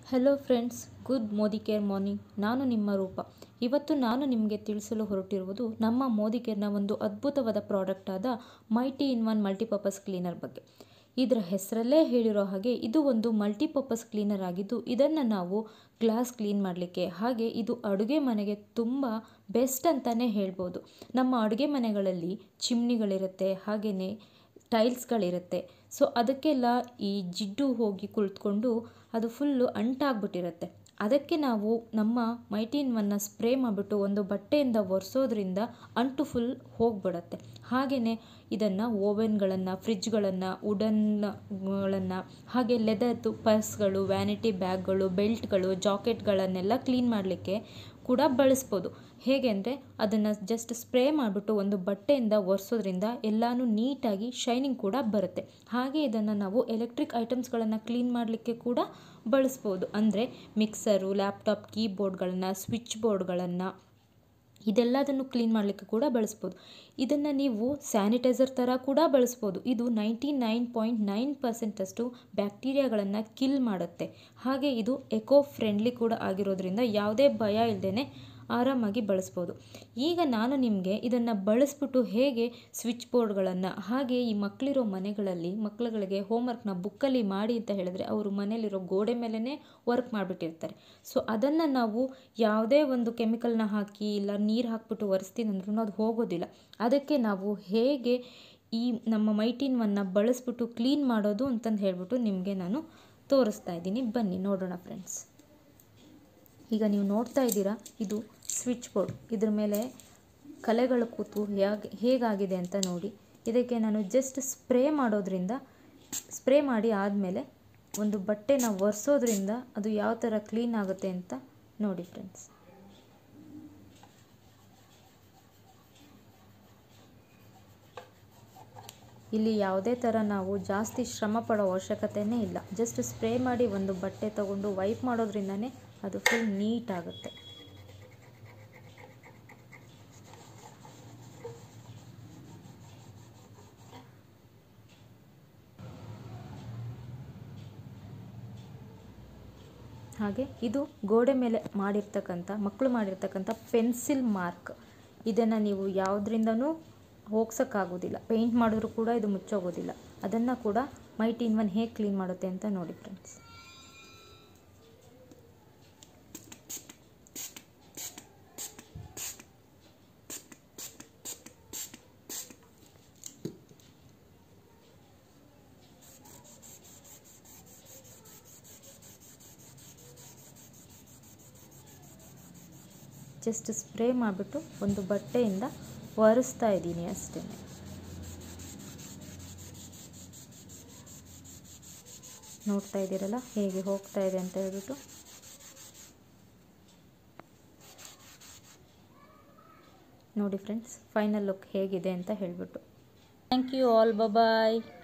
hello friends good Modicare morning ನಾನು ನಿಮ್ಮ ರೂಪ ಇವತ್ತು ನಾನು ನಿಮಗೆ ತಿಳಿಸಲು ಹೊರಟಿರುವುದು ನಮ್ಮ ಮೋದಿ ಕೇರ್ನ ಒಂದು ಅದ್ಭುತವಾದ ಪ್ರಾಡಕ್ಟ್ ಆದ mighty in one multipurpose cleaner ಬಗ್ಗೆ ಇದರ ಹೆಸರಲ್ಲೇ ಹೇಳಿರೋ ಹಾಗೆ ಇದು ಒಂದು ಮಲ್ಟಿಪರ್ಪಸ್ ಕ್ಲೀನರ್ ಆಗಿದ್ದು ಇದನ್ನು ನಾವು ಗ್ಲಾಸ್ ಕ್ಲೀನ್ ಮಾಡಲಿಕ್ಕೆ ಹಾಗೆ ಇದು ಅಡುಗೆ ಮನೆಗೆ ತುಂಬ ಬೆಸ್ಟ್ ಅಂತಲೇ ಹೇಳ್ಬೋದು ನಮ್ಮ ಅಡುಗೆ ಮನೆಗಳಲ್ಲಿ ಚಿಮ್ನಿಗಳಿರುತ್ತೆ ಹಾಗೆಯೇ ಟೈಲ್ಸ್ಗಳಿರುತ್ತೆ ಸೊ ಅದಕ್ಕೆಲ್ಲ ಈ ಜಿಡ್ಡು ಹೋಗಿ ಕುಳಿತುಕೊಂಡು ಅದು ಫುಲ್ಲು ಅಂಟಾಗ್ಬಿಟ್ಟಿರುತ್ತೆ ಅದಕ್ಕೆ ನಾವು ನಮ್ಮ ಮೈಟಿನ್ವನ್ನು ಸ್ಪ್ರೇ ಮಾಡಿಬಿಟ್ಟು ಒಂದು ಬಟ್ಟೆಯಿಂದ ಒರೆಸೋದ್ರಿಂದ ಅಂಟು ಫುಲ್ ಹೋಗ್ಬಿಡತ್ತೆ ಹಾಗೆಯೇ ಇದನ್ನು ಓವೆನ್ಗಳನ್ನು ಫ್ರಿಜ್ಗಳನ್ನು ವುಡನ್ಗಳನ್ನು ಹಾಗೆ ಲೆದರ್ದು ಪರ್ಸ್ಗಳು ವ್ಯಾನಿಟಿ ಬ್ಯಾಗ್ಗಳು ಬೆಲ್ಟ್ಗಳು ಜಾಕೆಟ್ಗಳನ್ನೆಲ್ಲ ಕ್ಲೀನ್ ಮಾಡಲಿಕ್ಕೆ ಕೂಡ ಬಳಸ್ಬೋದು ಹೇಗೆ ಅಂದರೆ ಅದನ್ನು ಜಸ್ಟ್ ಸ್ಪ್ರೇ ಮಾಡಿಬಿಟ್ಟು ಒಂದು ಬಟ್ಟೆಯಿಂದ ಒರೆಸೋದ್ರಿಂದ ಎಲ್ಲನೂ ನೀಟಾಗಿ ಶೈನಿಂಗ್ ಕೂಡ ಬರುತ್ತೆ ಹಾಗೆ ಇದನ್ನು ನಾವು ಎಲೆಕ್ಟ್ರಿಕ್ ಐಟಮ್ಸ್ಗಳನ್ನು ಕ್ಲೀನ್ ಮಾಡಲಿಕ್ಕೆ ಕೂಡ ಬಳಸ್ಬೋದು ಅಂದರೆ ಮಿಕ್ಸರು ಲ್ಯಾಪ್ಟಾಪ್ ಕೀಬೋರ್ಡ್ಗಳನ್ನು ಸ್ವಿಚ್ ಬೋರ್ಡ್ಗಳನ್ನು ಇದೆಲ್ಲದನ್ನು ಕ್ಲೀನ್ ಮಾಡಲಿಕ್ಕೆ ಕೂಡ ಬಳಸ್ಬೋದು ಇದನ್ನು ನೀವು ಸ್ಯಾನಿಟೈಸರ್ ಥರ ಕೂಡ ಬಳಸ್ಬೋದು ಇದು ನೈಂಟಿ ನೈನ್ ಪಾಯಿಂಟ್ ನೈನ್ ಪರ್ಸೆಂಟಷ್ಟು ಬ್ಯಾಕ್ಟೀರಿಯಾಗಳನ್ನು ಕಿಲ್ ಮಾಡುತ್ತೆ ಹಾಗೆ ಇದು ಎಕೋ ಫ್ರೆಂಡ್ಲಿ ಕೂಡ ಆಗಿರೋದ್ರಿಂದ ಯಾವುದೇ ಭಯ ಇಲ್ಲದೇ ಆರಾಮಾಗಿ ಬಳಸ್ಬೋದು ಈಗ ನಾನು ನಿಮಗೆ ಇದನ್ನು ಬಳಸ್ಬಿಟ್ಟು ಹೇಗೆ ಸ್ವಿಚ್ ಬೋರ್ಡ್ಗಳನ್ನು ಹಾಗೆ ಈ ಮಕ್ಕಳಿರೋ ಮನೆಗಳಲ್ಲಿ ಮಕ್ಕಳುಗಳಿಗೆ ಹೋಮ್ವರ್ಕ್ನ ಬುಕ್ಕಲ್ಲಿ ಮಾಡಿ ಅಂತ ಹೇಳಿದ್ರೆ ಅವರು ಮನೇಲಿರೋ ಗೋಡೆ ಮೇಲೇ ವರ್ಕ್ ಮಾಡಿಬಿಟ್ಟಿರ್ತಾರೆ ಸೊ ಅದನ್ನು ನಾವು ಯಾವುದೇ ಒಂದು ಕೆಮಿಕಲ್ನ ಹಾಕಿ ಇಲ್ಲ ನೀರು ಹಾಕ್ಬಿಟ್ಟು ಒರೆಸ್ತೀನಿ ಅಂದ್ರೂ ಅದು ಹೋಗೋದಿಲ್ಲ ಅದಕ್ಕೆ ನಾವು ಹೇಗೆ ಈ ನಮ್ಮ ಮೈಟಿನ್ವನ್ನು ಬಳಸ್ಬಿಟ್ಟು ಕ್ಲೀನ್ ಮಾಡೋದು ಅಂತಂದು ಹೇಳ್ಬಿಟ್ಟು ನಿಮಗೆ ನಾನು ತೋರಿಸ್ತಾ ಇದ್ದೀನಿ ಬನ್ನಿ ನೋಡೋಣ ಫ್ರೆಂಡ್ಸ್ ಈಗ ನೀವು ನೋಡ್ತಾ ಇದ್ದೀರಾ ಇದು ಸ್ವಿಚ್ ಬೋರ್ಡ್ ಇದ್ರ ಮೇಲೆ ಕಲೆಗಳು ಕೂತು ಹೇಗೆ ಹೇಗಾಗಿದೆ ಅಂತ ನೋಡಿ ಇದಕ್ಕೆ ನಾನು ಜಸ್ಟ್ ಸ್ಪ್ರೇ ಮಾಡೋದ್ರಿಂದ ಸ್ಪ್ರೇ ಮಾಡಿ ಆದಮೇಲೆ ಒಂದು ಬಟ್ಟೆನ ಒರೆಸೋದ್ರಿಂದ ಅದು ಯಾವ ಥರ ಕ್ಲೀನ್ ಆಗುತ್ತೆ ಅಂತ ನೋಡಿ ಫ್ರೆಂಡ್ಸ್ ಇಲ್ಲಿ ಯಾವುದೇ ಥರ ನಾವು ಜಾಸ್ತಿ ಶ್ರಮ ಪಡೋ ಅವಶ್ಯಕತೆಯೇ ಇಲ್ಲ ಜಸ್ಟ್ ಸ್ಪ್ರೇ ಮಾಡಿ ಒಂದು ಬಟ್ಟೆ ತಗೊಂಡು ವೈಪ್ ಮಾಡೋದ್ರಿಂದನೇ ಅದು ಫುಲ್ ನೀಟ್ ಆಗುತ್ತೆ ಹಾಗೆ ಇದು ಗೋಡೆ ಮೇಲೆ ಮಾಡಿರ್ತಕ್ಕಂಥ ಮಕ್ಕಳು ಮಾಡಿರ್ತಕ್ಕಂಥ ಪೆನ್ಸಿಲ್ ಮಾರ್ಕ್ ಇದನ್ನು ನೀವು ಯಾವುದ್ರಿಂದನೂ ಹೋಗ್ಸೋಕ್ಕಾಗೋದಿಲ್ಲ ಪೇಂಟ್ ಮಾಡಿದ್ರೂ ಕೂಡ ಇದು ಮುಚ್ಚೋಗೋದಿಲ್ಲ ಅದನ್ನು ಕೂಡ ಮೈಟ್ ಇನ್ ಒನ್ ಹೇಗೆ ಕ್ಲೀನ್ ಮಾಡುತ್ತೆ ಅಂತ ನೋಡಿ ಫ್ರೆಂಡ್ಸ್ ಜಸ್ಟ್ ಸ್ಪ್ರೇ ಮಾಡಿಬಿಟ್ಟು ಒಂದು ಬಟ್ಟೆಯಿಂದ ಒರೆಸ್ತಾ ಇದ್ದೀನಿ ಅಷ್ಟೇ ನೋಡ್ತಾ ಇದ್ದೀರಲ್ಲ ಹೇಗೆ ಹೋಗ್ತಾ ಇದೆ ಅಂತ ಹೇಳ್ಬಿಟ್ಟು ನೋಡಿ ಫ್ರೆಂಡ್ಸ್ ಫೈನಲ್ ಲುಕ್ ಹೇಗಿದೆ ಅಂತ ಹೇಳ್ಬಿಟ್ಟು ಥ್ಯಾಂಕ್ ಯು ಆಲ್ ಬಾಯ್